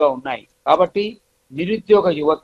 గా ఉన్నాయి కాబట్టి నిరుద్యోగ యువత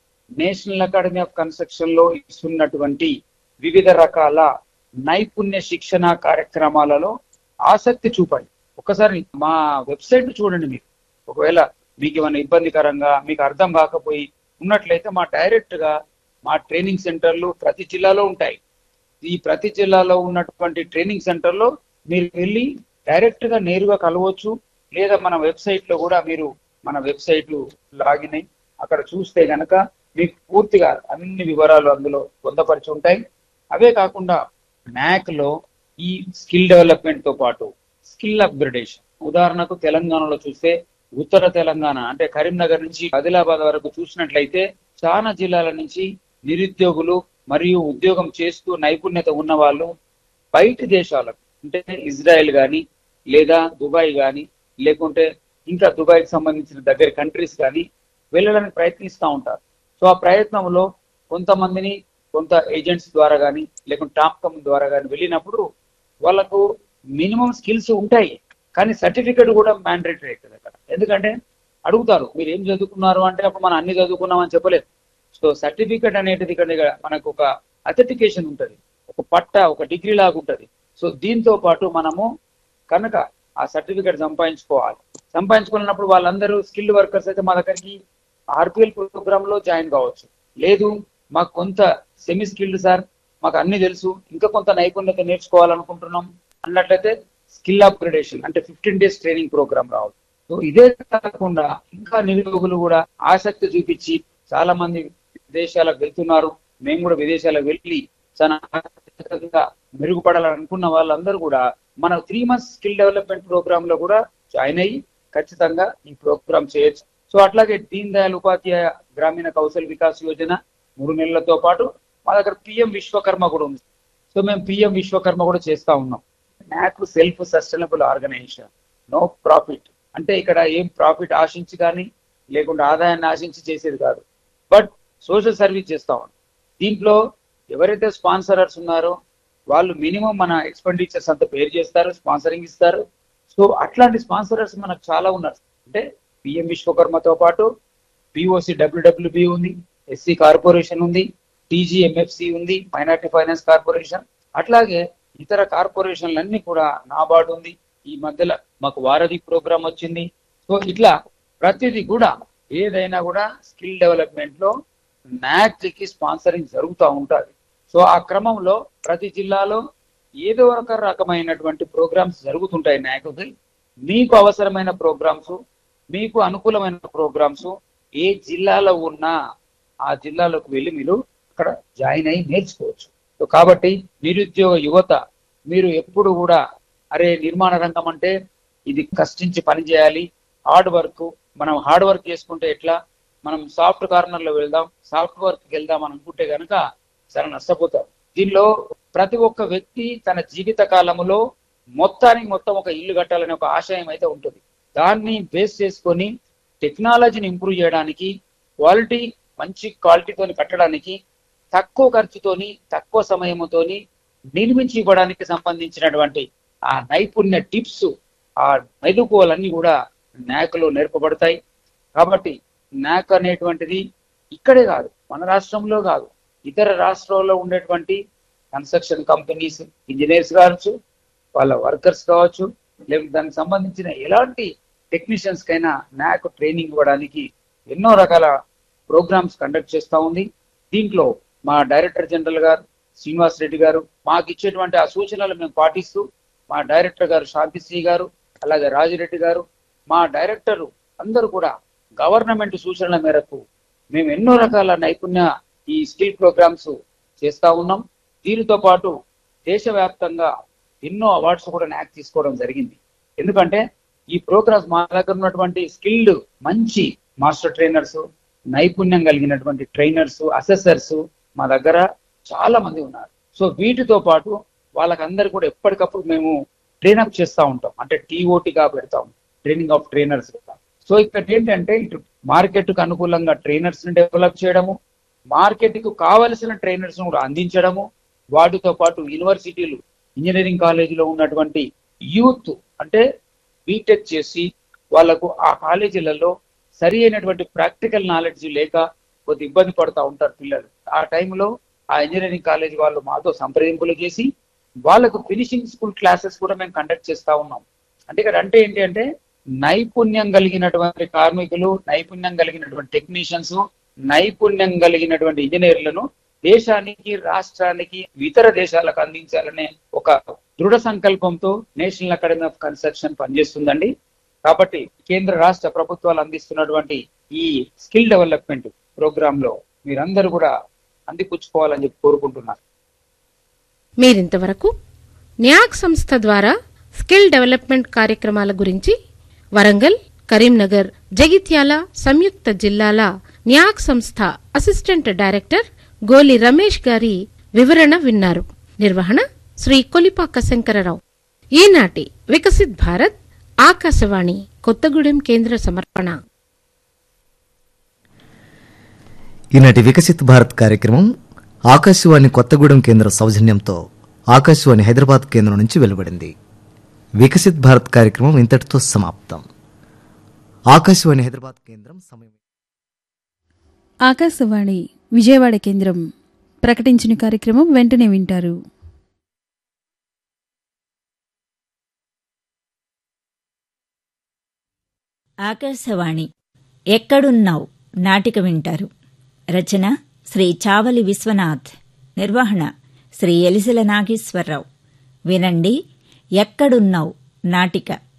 నేషనల్ అకాడమీ ఆఫ్ కన్స్ట్రక్షన్ లో ఇస్తున్నటువంటి వివిధ రకాల నైపుణ్య శిక్షణ కార్యక్రమాలలో ఆసక్తి చూపండి ఒకసారి మా వెబ్సైట్ చూడండి మీరు ఒకవేళ మీకు ఏమైనా ఇబ్బందికరంగా మీకు అర్థం కాకపోయి ఉన్నట్లయితే మా డైరెక్ట్ గా మా ట్రైనింగ్ సెంటర్లు ప్రతి జిల్లాలో ఉంటాయి ఈ ప్రతి జిల్లాలో ఉన్నటువంటి ట్రైనింగ్ సెంటర్ లో మీరు వెళ్ళి డైరెక్ట్ గా నేరుగా కలవచ్చు లేదా మన వెబ్సైట్ లో కూడా మీరు మన వెబ్సైట్ లాగిన్ అయి అక్కడ చూస్తే గనక మీకు పూర్తిగా అన్ని వివరాలు అందులో పొందపరిచి ఉంటాయి అవే కాకుండా మ్యాక్ లో ఈ స్కిల్ డెవలప్మెంట్ తో పాటు స్కిల్ అప్గ్రేడేషన్ ఉదాహరణకు తెలంగాణలో చూస్తే ఉత్తర తెలంగాణ అంటే కరీంనగర్ నుంచి ఆదిలాబాద్ వరకు చూసినట్లయితే చాలా జిల్లాల నుంచి నిరుద్యోగులు మరియు ఉద్యోగం చేస్తూ నైపుణ్యత ఉన్న వాళ్ళు బయటి దేశాలకు అంటే ఇజ్రాయెల్ గాని లేదా దుబాయ్ గాని లేకుంటే ఇంకా దుబాయ్కి సంబంధించిన దగ్గర కంట్రీస్ కానీ వెళ్ళడానికి ప్రయత్నిస్తూ ఉంటారు సో ఆ ప్రయత్నంలో కొంతమందిని కొంత ఏజెంట్స్ ద్వారా కానీ లేకుంటే టాప్ కమ్ ద్వారా కానీ వెళ్ళినప్పుడు వాళ్ళకు మినిమం స్కిల్స్ ఉంటాయి కానీ సర్టిఫికెట్ కూడా మ్యాండేటరీ అవుతుంది అక్కడ ఎందుకంటే అడుగుతారు మీరు ఏం చదువుకున్నారు అంటే అప్పుడు మనం అన్ని చదువుకున్నామని చెప్పలేదు సో సర్టిఫికెట్ అనేటిది ఇక్కడ మనకు ఒక అథెంటికేషన్ ఉంటుంది ఒక పట్ట ఒక డిగ్రీ లాగా ఉంటుంది సో దీంతో పాటు మనము కనుక ఆ సర్టిఫికెట్ సంపాదించుకోవాలి సంపాదించుకున్నప్పుడు వాళ్ళందరూ స్కిల్డ్ వర్కర్స్ అయితే మా దగ్గరికి ఆర్పిఎల్ ప్రోగ్రామ్ లో జాయిన్ కావచ్చు లేదు మాకు కొంత సెమీ స్కిల్డ్ సార్ మాకు అన్ని తెలుసు ఇంకా కొంత నైపుణ్యత నేర్చుకోవాలనుకుంటున్నాం అన్నట్లయితే స్కిల్ అప్గ్రేడేషన్ అంటే ఫిఫ్టీన్ డేస్ ట్రైనింగ్ ప్రోగ్రామ్ రావాలి సో ఇదే కాకుండా ఇంకా నిరుద్యోగులు కూడా ఆసక్తి చూపించి చాలా మంది విదేశాలకు వెళ్తున్నారు మేము కూడా విదేశాలకు వెళ్ళి చాలా ఆసక్తిగా మెరుగుపడాలని అనుకున్న వాళ్ళందరూ కూడా మన three months skill development program లో కూడా జాయిన్ అయ్యి ఖచ్చితంగా ఈ ప్రోగ్రామ్ చేయొచ్చు సో అట్లాగే దీన్ దయాళ్ ఉపాధ్యాయ గ్రామీణ కౌశల్ వికాస్ యోజన మూడు నెలలతో పాటు మా దగ్గర పిఎం విశ్వకర్మ కూడా ఉంది సో మేము పిఎం విశ్వకర్మ కూడా చేస్తా ఉన్నాం నాకు self sustainable organisation no profit అంటే ఇక్కడ ఏం ప్రాఫిట్ ఆశించి కానీ లేకుంటే ఆదాయాన్ని ఆశించి చేసేది కాదు బట్ సోషల్ సర్వీస్ చేస్తా ఉన్నాం దీంట్లో ఎవరైతే స్పాన్సరర్స్ ఉన్నారో వాళ్ళు మినిమం మన ఎక్స్పెండిచర్స్ అంతా పేరు చేస్తారు స్పాన్సరింగ్ ఇస్తారు సో అట్లాంటి స్పాన్సరర్స్ మనకు చాలా ఉన్నారు అంటే పిఎం విశ్వకర్మతో పాటు పిఓసి డబ్ల్యూడబ్ల్యూబి ఉంది ఎస్సీ కార్పొరేషన్ ఉంది టీజీఎంఎఫ్సి ఉంది మైనార్టీ ఫైనాన్స్ కార్పొరేషన్ అట్లాగే ఇతర కార్పొరేషన్లన్నీ కూడా నాబార్డు ఉంది ఈ మధ్యలో మాకు వారధి ప్రోగ్రామ్ వచ్చింది సో ఇట్లా ప్రతిదీ కూడా ఏదైనా కూడా స్కిల్ డెవలప్మెంట్ లో నాక్ కి స్పాన్సరింగ్ జరుగుతూ ఉంటుంది సో ఆ క్రమంలో ప్రతి జిల్లాలో ఏదో ఒక రకమైనటువంటి ప్రోగ్రామ్స్ జరుగుతుంటాయి నాయకుకి మీకు అవసరమైన ప్రోగ్రామ్స్ మీకు అనుకూలమైన ప్రోగ్రామ్స్ ఏ జిల్లాలో ఉన్నా ఆ జిల్లాలోకి వెళ్ళి మీరు అక్కడ జాయిన్ అయ్యి నేర్చుకోవచ్చు సో కాబట్టి నిరుద్యోగ యువత మీరు ఎప్పుడు కూడా అరే నిర్మాణ రంగం అంటే ఇది కష్టించి పని చేయాలి హార్డ్ వర్క్ మనం హార్డ్ వర్క్ చేసుకుంటే ఎట్లా మనం సాఫ్ట్ కార్నర్ లో వెళ్దాం సాఫ్ట్ వర్క్ వెళ్దాం అని అనుకుంటే కనుక చాలా నష్టపోతాం దీనిలో ప్రతి ఒక్క వ్యక్తి తన జీవిత కాలంలో మొత్తానికి మొత్తం ఒక ఇల్లు కట్టాలనే ఒక ఆశయం అయితే ఉంటుంది దాన్ని బేస్ చేసుకొని టెక్నాలజీని ఇంప్రూవ్ చేయడానికి క్వాలిటీ మంచి క్వాలిటీతో కట్టడానికి తక్కువ ఖర్చుతోని తక్కువ సమయంతోని నిర్మించి ఇవ్వడానికి సంబంధించినటువంటి ఆ నైపుణ్య టిప్స్ ఆ మెలకువలన్నీ కూడా నాక్లో నేర్పబడతాయి కాబట్టి నాక్ అనేటువంటిది ఇక్కడే కాదు మన రాష్ట్రంలో కాదు ఇతర రాష్ట్రాల్లో ఉండేటువంటి కన్స్ట్రక్షన్ కంపెనీస్ ఇంజనీర్స్ కావచ్చు వాళ్ళ వర్కర్స్ కావచ్చు లేకపోతే దానికి సంబంధించిన ఎలాంటి టెక్నీషియన్స్ కైనా నాక్ ట్రైనింగ్ ఇవ్వడానికి ఎన్నో రకాల ప్రోగ్రామ్స్ కండక్ట్ చేస్తూ ఉంది దీంట్లో మా డైరెక్టర్ జనరల్ గారు శ్రీనివాస్ రెడ్డి గారు మాకు ఇచ్చేటువంటి ఆ సూచనలు మేము పాటిస్తూ మా డైరెక్టర్ గారు శాంతిశ్రీ గారు అలాగే రాజిరెడ్డి గారు మా డైరెక్టర్ అందరూ కూడా గవర్నమెంట్ సూచనల మేరకు మేము ఎన్నో రకాల నైపుణ్య ఈ స్కిల్ ప్రోగ్రామ్స్ చేస్తా ఉన్నాం దీనితో పాటు దేశవ్యాప్తంగా ఎన్నో అవార్డ్స్ కూడా నాక్ తీసుకోవడం జరిగింది ఎందుకంటే ఈ ప్రోగ్రామ్స్ మా దగ్గర ఉన్నటువంటి స్కిల్డ్ మంచి మాస్టర్ ట్రైనర్స్ నైపుణ్యం కలిగినటువంటి ట్రైనర్స్ అసెసర్స్ మా దగ్గర చాలా మంది ఉన్నారు సో వీటితో పాటు వాళ్ళకందరు కూడా ఎప్పటికప్పుడు మేము ట్రైనప్ చేస్తూ ఉంటాం అంటే టీఓటీగా పెడతాం ట్రైనింగ్ ఆఫ్ ట్రైనర్స్ సో ఇక్కడ ఏంటంటే ఇటు మార్కెట్ కు అనుకూలంగా ట్రైనర్స్ ని డెవలప్ చేయడము మార్కెట్ కు కావలసిన ట్రైనర్స్ కూడా అందించడము వాటితో పాటు యూనివర్సిటీలు ఇంజనీరింగ్ కాలేజీలో ఉన్నటువంటి యూత్ అంటే బీటెక్ చేసి వాళ్ళకు ఆ కాలేజీలలో సరి అయినటువంటి ప్రాక్టికల్ నాలెడ్జ్ లేక కొద్ది ఇబ్బంది పడుతూ ఉంటారు పిల్లలు ఆ టైంలో ఆ ఇంజనీరింగ్ కాలేజ్ వాళ్ళు మాతో సంప్రదింపులు చేసి వాళ్ళకు ఫినిషింగ్ స్కూల్ క్లాసెస్ కూడా మేము కండక్ట్ చేస్తా ఉన్నాం అంటే ఇక్కడ అంటే ఏంటి అంటే నైపుణ్యం కలిగినటువంటి కార్మికులు నైపుణ్యం కలిగినటువంటి టెక్నీషియన్స్ నైపుణ్యం కలిగినటువంటి ఇంజనీర్లను దేశానికి రాష్ట్రానికి ఇతర దేశాలకు అందించాలనే ఒక దృఢ సంకల్పంతో నేషనల్ అకాడమీ ఆఫ్ కన్స్ట్రక్షన్ పనిచేస్తుందండి కాబట్టి కేంద్ర రాష్ట్ర ప్రభుత్వాలు అందిస్తున్నటువంటి ఈ స్కిల్ డెవలప్మెంట్ ప్రోగ్రామ్ లో మీరందరూ కూడా అందిపుచ్చుకోవాలని చెప్పి కోరుకుంటున్నాను మీరింతవరకు న్యాక్ సంస్థ ద్వారా స్కిల్ డెవలప్మెంట్ కార్యక్రమాల గురించి వరంగల్ కరీంనగర్ జగిత్యాల సంయుక్త జిల్లాల న్యాక్ సంస్థ అసిస్టెంట్ డైరెక్టర్ గోలి రమేష్ గారి వివరణ విన్నారు నిర్వహణ శ్రీ కొలిపాక శంకరరావు ఈనాటి వికసిత్ భారత్ ఆకాశవాణి కొత్తగూడెం కేంద్ర సమర్పణ ఈనాటి వికసిత్ భారత్ కార్యక్రమం ఆకాశవాణి కొత్తగూడెం కేంద్ర సౌజన్యంతో ఆకాశవాణి హైదరాబాద్ కేంద్రం నుంచి వెలువడింది వికసిత్ భారత్ కార్యక్రమం ఇంతటితో సమాప్తం ఆకాశవాణి హైదరాబాద్ కేంద్రం సమయం ఆకాశవాణి విజయవాడ కేంద్రం ప్రకటించిన కార్యక్రమం వెంటనే వింటారు ఆకాశవాణి ఎక్కడున్నావు నాటిక వింటారు రచన శ్రీ చావలి విశ్వనాథ్ నిర్వహణ శ్రీ ఎలిసల నాగేశ్వరరావు వినండి ఎక్కడున్నావు నాటిక